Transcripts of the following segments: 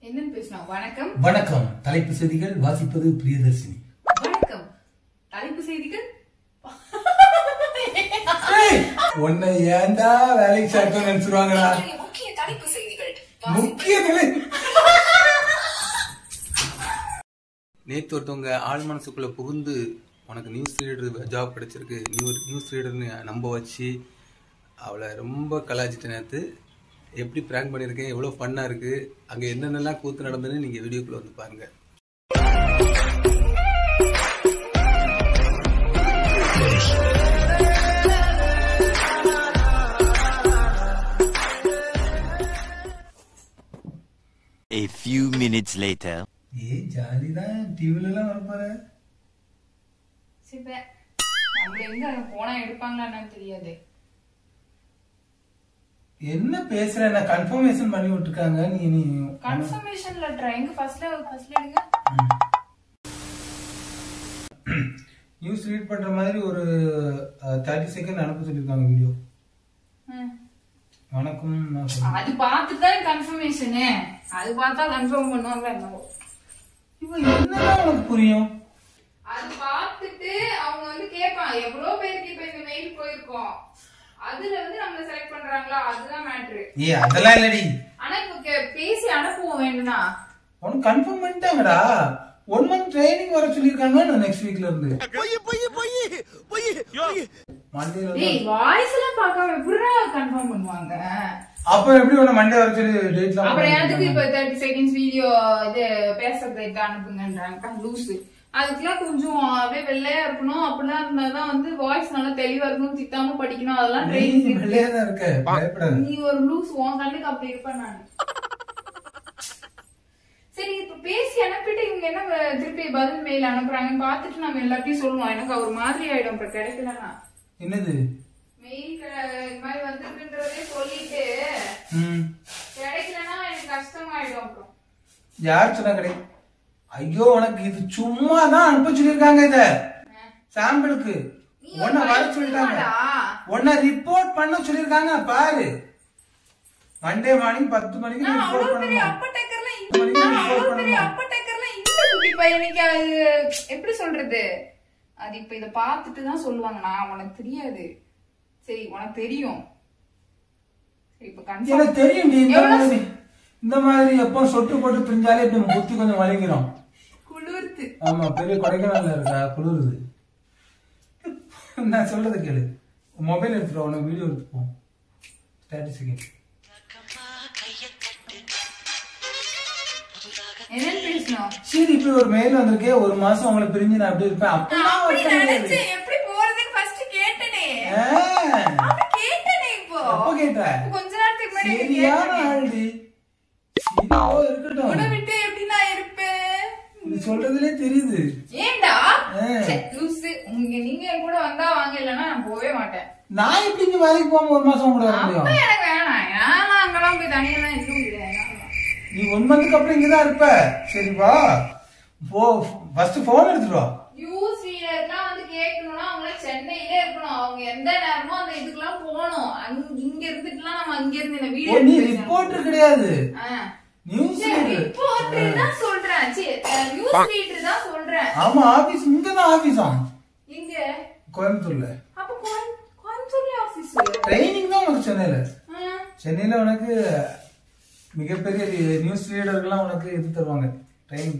என்னன்னு பேசணும் வணக்கம் வணக்கம் தலைப்பு செய்திகள் வாசிப்பது பிரியதர்ஷினி வணக்கம் தலைப்பு செய்திகள் ஏய், உன்னை ஏன்டா வேலைக்கு சேர்த்து நினைச்சிருவாங்களா இன்றைய முக்கிய தலைப்பு செய்திகள் முக்கிய நிலை நேற்று ஒருத்தவங்க ஆள் மனசுக்குள்ள புகுந்து உனக்கு நியூஸ் ரீடர் ஜாப் கிடைச்சிருக்கு நீ ஒரு நியூஸ் ரீடர்னு நம்ப வச்சு அவளை ரொம்ப கலாச்சிட்ட நேற்று எப்படி ப்ராங்க் பண்ணியிருக்கேன் எவ்வளோ ஃபன்னாக இருக்குது அங்கே என்னென்னலாம் கூத்து நடந்ததுன்னு நீங்கள் வீடியோக்குள்ளே வந்து பாருங்கள் A few minutes later. ஏய் ஜாலிதான் டிவில எல்லாம் வரப்பாரு சிப்ப நம்ம எங்க அங்க போனா எடுப்பாங்களா என்னன்னு தெரியாது என்ன பேசுற என்ன கன்ஃபர்மேஷன் பண்ணி விட்டுருக்காங்க நீ நீ கன்ஃபர்மேஷன் லெட்டர் எங்க ஃபர்ஸ்ட்ல ஃபர்ஸ்ட்ல எடுங்க நியூஸ் ரீட் பண்ற மாதிரி ஒரு தேர்ட்டி செகண்ட் அனுப்ப சொல்லியிருக்காங்க வீடியோ ம். வணக்கம் நான் சொல்றேன். அது பார்த்துட்டு தான் கன்ஃபர்மேஷனு அது பார்த்தா கன்ஃபார்ம் பண்ணுவாங்க என்னவோ இவன் என்னதான் உனக்கு புரியும் அது பார்த்துட்டு அவங்க வந்து கேட்பான் எவ்வளவு பேருக்கு இப்ப இந்த மெயில் போயிருக்கோம் அதுல வந்து நம்மள செலக்ட் பண்றாங்களா அதுதான் மேட்ரு ஏய் அதெல்லாம் இல்லடி ஆனா இப்ப கே- பேசி அனுப்புவோம் வேணும்னா உனக்கு கன்ஃபார்ம் பண்ணிட்டாங்கடா ஒன் மந்த் ட்ரைனிங் வர சொல்லியிருக்காங்க நெக்ஸ்ட் வீக்ல இருந்து மண்டேல இருந்து டேய் வாய்ஸ் எல்லாம் பார்க்காம எப்படிடா கன்ஃபார்ம் பண்ணுவாங்க அப்ப எப்படி உன மண்டே வர சொல்லி டேட்லாம் அப்புறம் எதுக்கு இப்ப தேர்ட்டி செகண்ட்ஸ் வீடியோ இது பேசுறது இது அனுப்புங்கன்றாங்க லூசு அதுக்கெல்லாம் கொஞ்சம் அப்படியே வெள்ளையா இருக்கணும் அப்படிலாம் இருந்தாதான் வந்து வாய்ஸ் நல்லா தெளிவா இருக்கணும் திட்டாம படிக்கணும் அதெல்லாம் நீ ட்ரைனிங் வெள்ளையா தான் இருக்க பயப்படாத நீ ஒரு லூஸ் உன் கண்ணுக்கு அப்படி இருப்பேன் நான் சரி இப்ப பேசி அனுப்பிட்டு இவங்க என்ன வ- திருப்பி பதில் மெயில் அனுப்புறாங்கன்னு பார்த்துட்டு நம்ம எல்லாத்தையும் சொல்லுவோம் எனக்கு அவர் மாதிரி ஆயிடும் இப்ப கிடைக்கலன்னா என்னது மெயில் இது மாதிரி வந்திருக்குன்றதே சொல்லிட்டு ம் கிடைக்கலன்னா எனக்கு கஷ்டமாயிடும் அப்புறம் யார் சொன்னா கிடையாது ஐயோ உனக்கு இது சும்மா தான் அனுப்ப சொல்லியிருக்காங்க இத சாம்பிளுக்கு நீ ஒரு உன்னை வர பைத்தியமாடா? சொல்லிட்டாங்க உன்னை ரிப்போர்ட் பண்ண சொல்லியிருக்காங்க பாரு மண்டே மார்னிங் பத்து மணிக்கு நான் ரிப்போர்ட் அவ்வளவு பெரிய பண்ணணும் அப்ப டேக்கர்லாம் பத்து மணிக்கு நான் report அவ்வளவு பெரிய பண்ணணும். அப்ப டேக்கர்லாம் இந்த குட்டி பையனுக்கு அது எப்படி சொல்றது அது இப்ப இத பார்த்துட்டு தான் சொல்லுவாங்க நான் உனக்கு தெரியாது சரி உனக்கு தெரியும் சரி இப்ப கன்ஃபார்ம் எனக்கு தெரியும் டி, இந்த எவ்வளவு மாதிரி இந்த மாதிரி எப்போ சொட்டு போட்டு பிரிஞ்சாலே இப்படி புத்தி கொஞ்சம் வலிக்கிறோம் குளிர்த்து ஆமா பெரிய கொடைக்கானல்ல இருக்கா குளிருது நான் சொல்றது கேளு மொபைல் எடுத்துட்டு உனக்கு வீடியோ எடுத்துப்போம் தேர்ட்டி செகண்ட் என்னன்னு பேசணும் சரி இப்படி ஒரு மெயில் வந்திருக்கே ஒரு மாசம் உங்களை பிரிஞ்சு நான் அப்படி இருப்பேன் நான் அப்பெல்லாம் அப்படி ஒருத்தன் கிடையாது. நினைச்சேன் எப்படி போறதுன்னு ஃபர்ஸ்ட் கேட்டனே ஆ, அப்ப கேட்டனே இப்போ எப்ப கேட்ட இப்ப கொஞ்ச நேரத்துக்கு முன்னாடி சரியான கேட்டனே. ஆள்டி சரி, ஓ, இருக்கட்டும் உன்னை விட்டு எப்படி நான் இருப்பேன் இது சொல்றதுலே தெரியுது ஏன்டா ஆ. ச்சே, லூசு உங்க நீங்க என் கூட வந்தா வாங்க இல்லைன்னா நான் போவே மாட்டேன் நான் எப்படி இங்க வேலைக்கு போகாம ஒரு மாசம் கூட வர அப்ப முடியும் எனக்கு வேணாம் நான் அங்கெல்லாம் போய் தனியா தான் இருக்க முடியாது நீ ஒன் மந்த்துக்கு அப்புறம் இங்கதான் இருப்ப சரி வா போ ஃபர்ஸ்ட் போன் எடுத்துட்டு வா நியூஸ் ரீடர்லாம் வந்து கேட்கணும்னா அவங்க சென்னையிலே இருக்கணும் அவங்க எந்த நேரமும் அந்த இதுக்கெல்லாம் போகணும் அங்க இங்க இருந்துட்டுலாம் நம்ம அங்க இருந்து இந்த ஓ, நீ வீடியோ ரிப்போர்ட்டர் கிடையாது நியூஸ் ரிப்போர்ட்டர் தான் சொல்றேன் நியூஸ் ரீடர் தான் சொல்றேன் ஆமா ஆபீஸ் இங்கதான் ஆபீஸா இங்க கோயம்புத்தூர்ல அப்ப கோயம்- கோயம்புத்தூர்ல ஆபீஸ் ட்ரைனிங் தான் உனக்கு சென்னையில சென்னையில உனக்கு மிகப்பெரிய நியூஸ் ரீடர்கள்லாம் உனக்கு இது தருவாங்க ட்ரைனிங்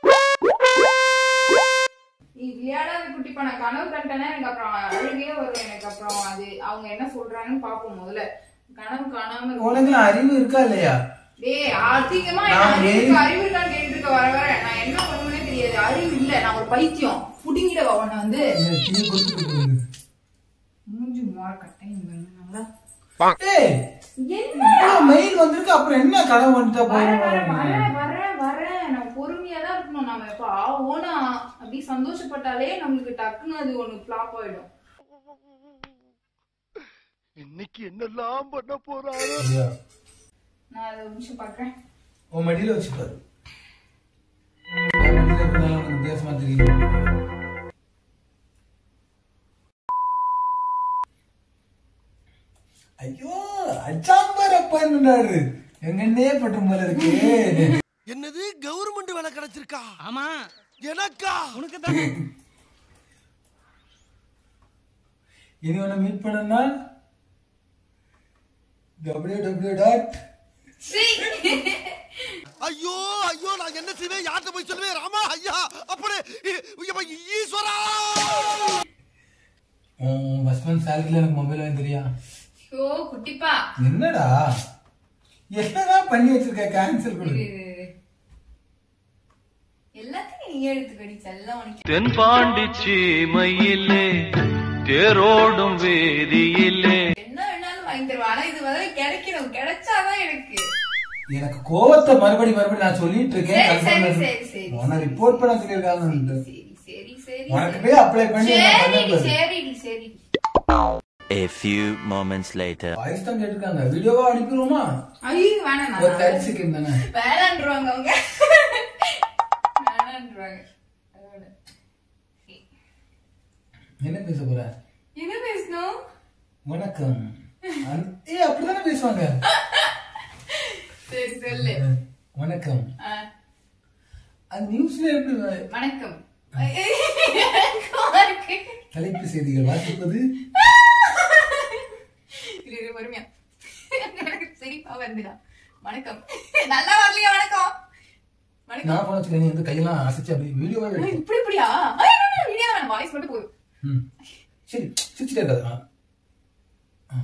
நீ விளையாடாத குட்டி பண்ண கனவு கண்டனா எனக்கு அப்புறம் அழுகையே வரும் எனக்கு அப்புறம் அது அவங்க என்ன சொல்றாங்கன்னு பாப்போம் முதல்ல கனவு காணாம இருக்கும் உனக்குலாம் அறிவு இருக்கா இல்லையா டேய் அதிகமா நான் என்ன அறிவு மெயில் இருக்கு, அறிவு இருக்கான்னு கேட்டுட்டு இருக்க வர வர நான் என்ன பண்ணுவேனே தெரியாது அறிவு இல்ல நான் ஒரு பைத்தியம் புடிங்கிடவா உன்னை வந்து இந்த டீ கொடுத்துட்டு போகுது. மூஞ்சி மோர கட்டையும் நல்லா ஏய் என்ன இவ்வளவு மெயில் வந்திருக்கு அப்புறம் என்ன கனவு வந்துட்டா வர வர போயிடும் வர வர வர நம்ம பொறுமையா தான் இருக்கணும் நம்ம எப்ப ஆவோனா அப்படி சந்தோஷப்பட்டாலே நம்மளுக்கு டக்குன்னு அது ஒண்ணு ஃபிளாப் ஆயிடும் இன்னைக்கு என்னெல்லாம் பண்ண போறாரு ஐயா, நான் அதை ஒரு நிமிஷம் பாக்குறேன் உன் மடியில வச்சுப்பாரு என் மடியில இருக்கிறதால உனக்கு வித்தியாசமா தெரியும் ஐயோ அச்சாம்பார் அப்பா என்னடாரு எங்கன்னே பட்டும் போல இருக்கு எனக்கா ஆமா எனக்கா உனக்கு தான் இனி உன்னை மீட் பண்ணனா டபிள்யூ டபிள்யூ டாட் சீ. ஐயோ ஐயோ நான் என்ன செய்வேன் யார்கிட்ட போய் சொல்லுவேன் ராமா ஐயா அப்படி இ- ஐயப்பா, ஈஸ்வரா உன் ஹஸ்பண்ட் சேலரியில் எனக்கு மொபைல் வாங்கி தெரியா ஐயோ குட்டிப்பா என்னடா என்னதான் பண்ணி வச்சிருக்க கேன்சல் கொடு இரு, இரு, இரு. எல்லாத்தையும் நீ எடுத்துக்கடி செல்லம் உனக்கு தென்பாண்டி சீமையிலே தேரோடும் வேதியிலே என்ன வேணாலும் வாங்கி தருவா ஆனா இது வந்து கிடைக்கணும் கிடைச்சாதான் எனக்கு எனக்கு கோவத்தை மறுபடி மறுபடி நான் சொல்லிட்டு இருக்கேன் சரி, சரி, confirm சரி, சரி. உன்னை ரிப்போர்ட் பண்ண சொல்லியிருக்காங்க சரி சரி சரி உனக்கு சரி. போய் அப்ளை பண்ணி என்ன பண்ண சரிடி பாரு. சரிடி சரி A few moments later. Voice தான் கேட்டிருக்காங்க வீடியோவா அனுப்பிடுவோமா ஐயோ வேணாம் ஒரு நான் தேர்ட்டி செகண்ட் தானே வேணான்றுவாங்க அவங்க வேணான்றுவாங்க அதோட. என்ன பேச போற என்ன பேசணும் வணக்கம் அந்த- ஏய் அப்படிதானே பேசுவாங்க சரி சொல்லு வணக்கம் ஆ, அது நியூஸ்ல எப்படி வ- வணக்கம் கோவமா இருக்கு. தலைப்பு செய்திகள் வாசிப்பது இரு, இரு, பொறுமையா எனக்கு சிரிப்பா வருதுடா வணக்கம் நல்லா வரலையா வணக்கம் வணக்கம் நான் போன வச்சுக்க நீ வந்து கையெல்லாம் அசைச்சு அப்படி வீடியோவா ஐயோ, எடுத்து இப்படி இப்படியா ஐயோ, no, no, வீடியோ வேணாம் வாய்ஸ் மட்டும் போதும் ம். சரி சிரிச்சுட்டே இருக்காது ஆ. ஆ.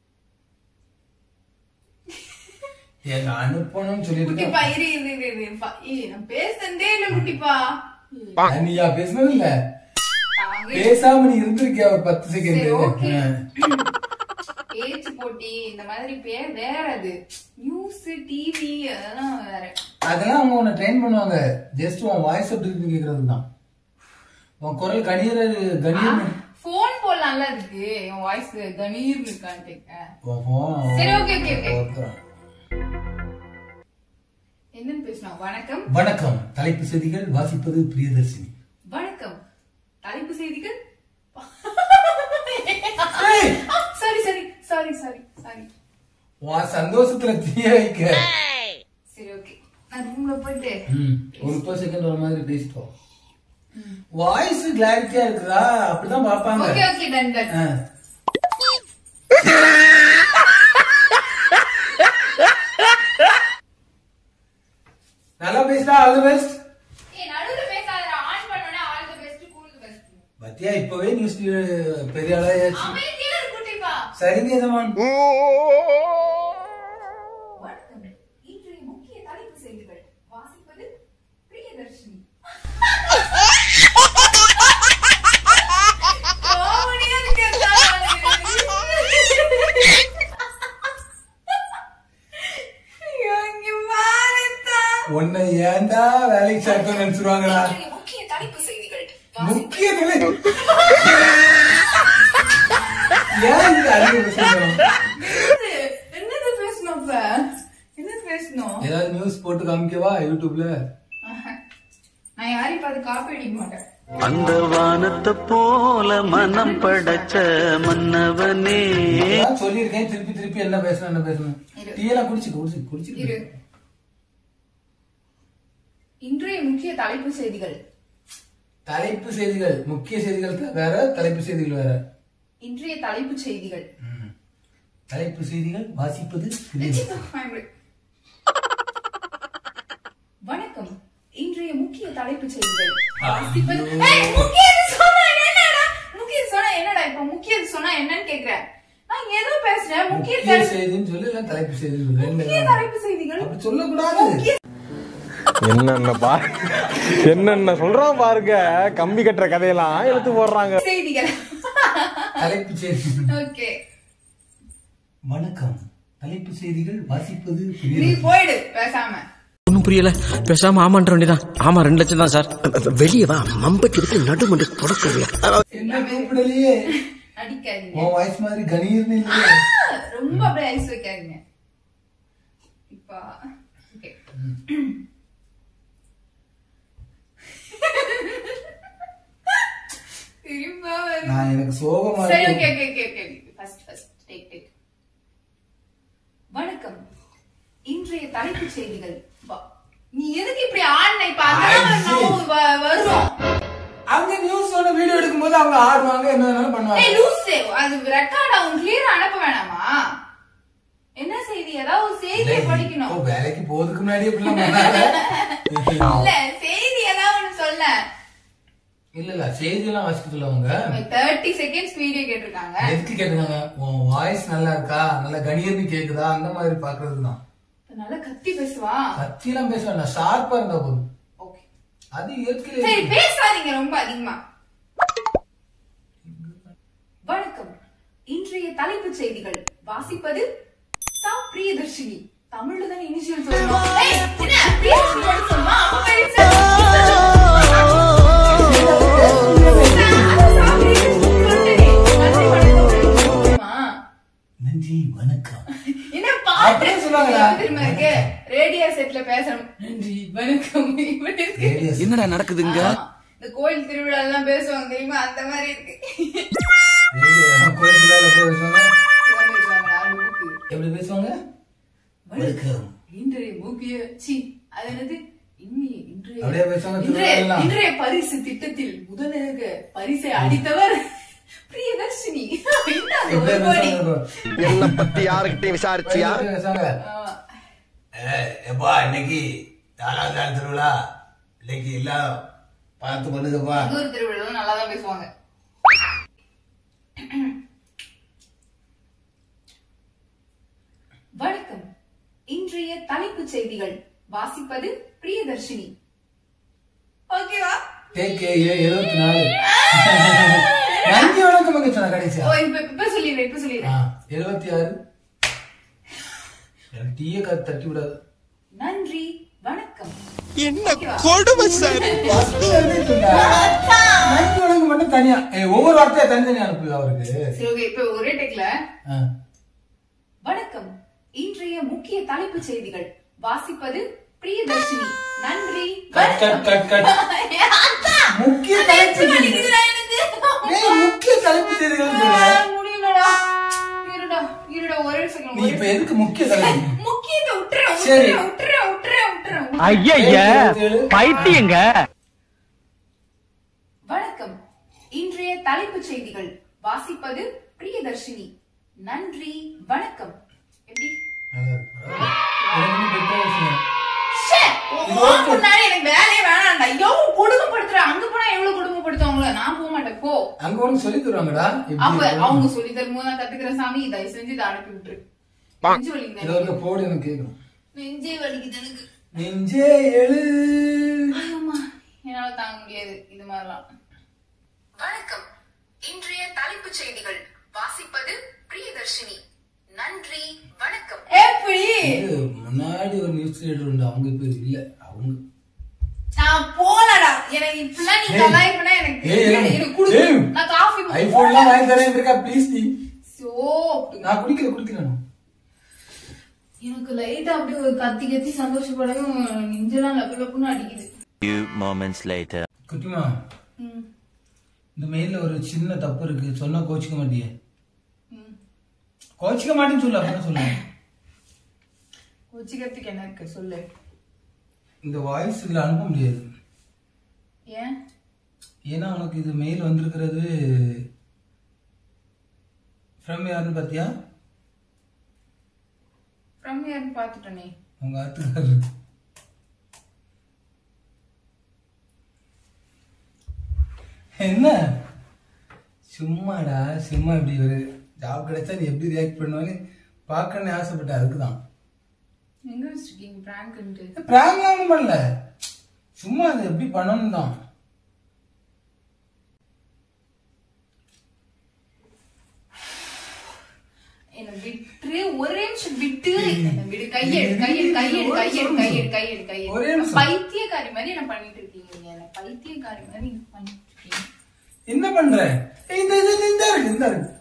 ஏங்க அனுப்பணும்னு சொல்லிட்டு குட்டிப்பா இருக்கேன். இரு இரு இரு இரு பா- ஏய், நான் பேசுனதே இல்ல குட்டிப்பா அது நீயா பேசுனது இல்ல அவங்க பேசாம நீ இருந்திருக்கியா ஒரு பத்து சரி, செகண்ட் okay. பேச்சு போட்டி இந்த மாதிரி பேர் வேற அது நியூஸ் டிவி அதெல்லாம் வேற அதெல்லாம் அவங்க உன்னை ட்ரெயின் பண்ணுவாங்க ஜஸ்ட் உன் வாய்ஸ் எப்படி இருக்கு கேக்குறது தான் உன் குரல் கணீர் கணீர் போன் போடலாம்ல இருக்கு என் வாய்ஸ் கணீர் இருக்கான்னு கேட்க உன் phone சரி, okay, okay, okay. ஒருத்தன். என்னன்னு பேசணும் வணக்கம் வணக்கம் தலைப்பு செய்திகள் வாசிப்பது பிரியதர்ஷினி வணக்கம் தலைப்பு செய்திகள் ஏய்! Sorry sorry sorry sorry sorry உன் சந்தோஷத்துல தீய வைக்க சரி ஓகே நான் ரூம்ல போயிட்டு ம், ஒரு முப்பது செகண்ட் ஒரு மாதிரி பேசிட்டோம் வாய்ஸ் கிளாரிட்டியா இருக்குதா அப்படிதான் பாப்பாங்க ஓகே ஓகே டன் டன் ஆ. நல்லா பேசினா ஆல் தி பெஸ்ட் ஏய் நடுவுல பேசாதடா ஆன் பண்ணோனே all the best cool the best பத்தியா இப்பவே நியூஸ் பெரிய ஆளாயாச்சு அமைதியா இரு குட்டிப்பா சரிங்க எஜமான் வணக்கம் இன்றைய முக்கிய தலைப்பு செய்திகள் வாசிப்பது பிரியதர்ஷினி காமெடியா இருக்கா ஐயோ, இங்க பாருத்தா. உன்னை ஏன்டா வேலைக்கு சேர்த்து நினைச்சிருவாங்களா இன்றைய முக்கிய தலைப்பு செய்திகள் முக்கிய நிலை ஏன் இந்த அறிவு பேசணும் என்னது? என்னது பேசணும் இப்ப என்னது பேசணும் ஏதாவது நியூஸ் போட்டு காமிக்கவா யூடியூப்ல ஆஹா. நான் யாரையும் பார்த்து காப்பி அடிக்க மாட்டேன் அந்த வானத்தை போல மனம் படைச்ச மன்னவனே நான் சொல்லியிருக்கேன் திருப்பி திருப்பி என்ன பேசணும் என்ன பேசணும் இரு. டீ எல்லாம் குடிச்சு குடிச்சு இரு குடிச்சு இன்றைய முக்கிய தலைப்பு செய்திகள் தலைப்பு செய்திகள் முக்கிய செய்திகள் வேற தலைப்பு செய்திகள் வேற இன்றைய தலைப்பு செய்திகள் ம். தலைப்பு செய்திகள் வாசிப்பது பிரியதர்ஷினி. வணக்கம் இன்றைய முக்கிய தலைப்பு செய்திகள் வாசிப்பது ஏய், முக்கியது சொன்னா என்னடா முக்கியது சொன்னா என்னடா இப்ப முக்கியது சொன்னா என்னன்னு கேக்குறேன் நான் ஏதோ பேசுறேன் முக்கிய முக்கிய தலைப்பு செய்தின்னு சொல்லு இல்ல தலைப்பு செய்தின்னு சொல்லு ரெண்டு முக்கிய தான். தலைப்பு செய்திகள் அப்படி சொல்லக்கூடாது முக்கிய என்னென்ன பா என்னென்ன சொல்றான் பாருங்க கம்பி கட்டுற கதையெல்லாம் எடுத்து போடுறாங்க செய்திகள் தலைப்பு செய்தி ஓகே வணக்கம் தலைப்பு செய்திகள் வாசிப்பது நீ பிரியதர்ஷினி. போயிடு பேசாம ஒன்றும் புரியல பேசாம ஆமான்ற வேண்டியதான் ஆமா ரெண்டு லட்சம் தான் சார் வெளியே வா மம்பட்டி இருக்கு நடுமண்டு தொடக்கவில்லை என்ன கூப்பிடலையே அடிக்காதீங்க உன் வாய்ஸ் மாதிரி கணீர்னு இல்லையே ரொம்ப அப்படியே ஐஸ் வைக்காதீங்க இப்ப ஓகே திரும்ப வருது. நான் எனக்கு சோகமா சரி இருக்கு. Okay okay okay okay first first take take வணக்கம் இன்றைய தலைப்புச் செய்திகள் வா. நீ எதுக்கு இப்படி ஆடின இப்ப அதெல்லாம் ஐயே. நம்ம வ- வரும் அவங்க நியூஸ் ஒன்று வீடியோ எடுக்கும்போது அவங்க ஆடுவாங்க என்ன வேணாலும் ஏய் பண்ணுவாங்க லூசு அது ரெக்கார்ட் அவங்க கிளியர் அனுப்ப வேணாமா என்ன செய்தி ஏதாவது ஒரு செய்தியை படிக்கணும் இப்போ வேலைக்கு போறதுக்கு முன்னாடியே இப்படிலாம் பண்ணாங்க இல்ல செய்தி ஏதாவது ஒண்ணு சொல்ல இல்ல இல்ல செய்தியெல்லாம் வாசிக்கல அவங்க தேர்ட்டி செகண்ட்ஸ் வீடியோ கேட்டிருக்காங்க எதுக்கு கேக்குறாங்க உன் வாய்ஸ் நல்லா இருக்கா நல்லா கணியர்னு கேக்குதா அந்த மாதிரி பாக்குறதுக்கு தான் நல்லா கத்தி பேசுவா கத்தியெல்லாம் பேச வேண்டாம் ஷார்ப்பா இருந்தா போதும் ஓகே அது சரி இயற்கையில பேசாதீங்க ரொம்ப அதிகமா வணக்கம் இன்றைய தலைப்புச் செய்திகள் வாசிப்பது சா பிரியதர்ஷினி தமிழ்ல தான் இனிஷியல் சொல்லணும் ஏய், என்ன பிரியதர்ஷினி மட்டும் சொல்லுமா? அப்ப பேரு சொல்லு. அதான் சா பிரியதர்ஷினி சொல்லிட்டேனே. நன்றி, வணக்கம், சொல்லுமா? நன்றி வணக்கம் என்ன பாட்டு அப்படியே சொல்லுவாங்களா? எப்படி தெரியுமா இருக்கு ரேடியோ செட்ல பேசணும் நன்றி வணக்கம் இப்படி இருக்கு Radius. என்னடா நடக்குதுங்க ஆமா. இந்த கோயில் திருவிழா எல்லாம் பேசுவாங்க தெரியுமா அந்த மாதிரி இருக்கு Radio, கோயில் திருவிழால எப்படி பேசுவாங்க இவங்க இருக்காங்க, நாலு மூக்கு. எப்படி பேசுவாங்க வணக்கம் இன்றைய முக்கிய சி அது என்னது இன்னி- இன்றைய அப்படியே பேசுவாங்க இன்றைய திருவிழாலாம். இன்றைய பரிசு திட்டத்தில் முதலாக பரிசை அடித்தவர் பிரியதர்ஷினி இந்தாங்க எப்படி ஒரு கோடி. பேசுவாங்க என்ன பத்தி யாருக்கிட்டையும் விசாரிச்சியா எப்படி பேசுவாங்க ஆமா. எப்பா இன்னைக்கு நாலாவது நாள் திருவிழா இன்னைக்கு எல்லாம் பார்த்து பண்ணுங்கப்பா எங்க ஊர் திருவிழா நல்லா தான் பேசுவாங்க வணக்கம் இன்றைய தலைப்புச் செய்திகள் வாசிப்பது பிரியதர்ஷினி ஓகேவா டேக் எழுபத்தி நாலு நன்றி வணக்கம் அங்க சொன்ன கடைசியா ஓ இப்ப இப்ப சொல்லிடுறேன் இப்ப சொல்லிடுறேன் எழுபத்தி ஆறு எனக்கு டீயை காத்து தட்டி விடாது நன்றி வணக்கம் என்ன கொடுமை சார் First எழுதிட்டு இருந்தா, நன்றி வணக்கம் மட்டும் தனியா ஏய், ஒவ்வொரு வார்த்தையா தனித்தனியா அனுப்பு அவருக்கு சரி ஓகே இப்ப ஒரே டெக்ல ஆ. வணக்கம் இன்றைய முக்கிய தலைப்புச் செய்திகள் வாசிப்பது பிரியதர்ஷினி நன்றி கட், கட், கட், கட். அதான். முக்கிய அது தலைப்பு எப்படி செய்திகள். வலிக்குதுடா எனக்கு? ஏய், முக்கிய தலைப்பு செய்திகள் ஆ, சொல்லு. முடியலடா இருடா இருடா ஒரே செகண்ட் நீ இப்ப எதுக்கு முக்கிய தலைப்பு முக்கியத்தை விட்டுறேன் சரி. விட்டுறேன் விட்டுறேன் விட்டுறேன் விட்டுறேன் ஐயா பைத்தியங்க வணக்கம் இன்றைய தலைப்புச் செய்திகள் வாசிப்பது பிரியதர்ஷினி நன்றி வணக்கம் எப்படி நல்லா இருக்கு, பரவாயில்ல. எனக்கு ஒண்ணும் பெரிய விஷயம். ச்சே, உன் முன்னாடி எனக்கு வேலையே வேணாம்டா எவ்வளவு கொடுமைப்படுத்துற அங்க போனா எவ்வளவு கொடுமைப்படுத்துவாங்களோ நான் போக மாட்டேன் போ அங்க ஒண்ணு சொல்லி தருவாங்கடா எப்படி அப்ப இருக்கணும். அவங்க சொல்லி தரும்போது நான் கத்துக்கிறேன் சாமி தயவு செஞ்சு இதை அனுப்பி விட்டுரு நெஞ்சு வலிக்குது இதை எனக்கு. ஒரு போடு எனக்கு கேட்கணும் நெஞ்சே வலிக்குது எனக்கு நெஞ்சே எழு ஆமா என்னால தாங்க முடியாது இது மாதிரிலாம் வணக்கம் இன்றைய தலைப்புச் செய்திகள் வாசிப்பது பிரியதர்ஷினி நன்றி வணக்கம் எப்படி இது முன்னாடி ஒரு நியூஸ் ரீடர் உண்டு அவங்க இப்ப இல்ல அவங்க நான் போலடா எனக்கு இப்படிலாம் நீ ஏய். கலாய்ப்பனா எனக்கு ஏய், எனக்கு ஏய், குடு ஏய். நான் காஃபி ஐபோன்லாம் வாங்கி தரேன் இருக்கா ப்ளீஸ் நீ சோ நான் குடிக்கல குடிக்கிறேன் எனக்கு லைட்டா அப்படியே ஒரு கத்தி கத்தி சந்தோஷப்படவும் நெஞ்செல்லாம் லப்பு லப்புன்னு அடிக்குது Few moments later. குட்டிமா ம், இந்த மெயில்ல ஒரு சின்ன தப்பு இருக்கு சொன்னா கோச்சிக்க மாட்டியே ம். கோச்சிக்க மாட்டேன்னு சொல்லு அப்பதான் சொல்லுவேன் கொச்சிக்கிறதுக்கு என்ன இருக்கு சொல்லு இந்த வாய்ஸ் இதுல அனுப்ப முடியாது ஏன் ஏன்னா உனக்கு இது மெயில் வந்திருக்கிறது ஃப்ரம் யாருன்னு பார்த்தியா ஃப்ரம் யாருன்னு பாத்துட்டனே உங்க ஆத்துக்காரர் என்ன சும்மாடா சும்மா இப்படி ஒரு ஜாப் கிடைச்சா நீ எப்படி ரியாக்ட் பண்ணுவேன்னு பார்க்கணும்னு ஆசைப்பட்டேன் அதுக்கு தான் எங்க வச்சிருக்கீங்க பிராங்க்ன்ட்டு பிராங்க்லாம் ஒன்றும் பண்ணல சும்மா அது எப்படி பண்ணணும் தான் என்ன விட்டு ஒரே நிமிஷம் விட்டு என்ன விடு கையெடு கையெடு கையெடு கையெடு கையெடு கையெடு ஒரே கையெடு நிமிஷம். பைத்தியக்காரி மாதிரி என்ன பண்ணிட்டு இருக்கீங்க நீங்க என்ன பைத்தியக்காரி மாதிரி நீங்க பண்ணிட்டு இருக்கீங்க என்ன பண்ற ஏய், இந்த இது இந்த இருக்கு இந்த இருக்கு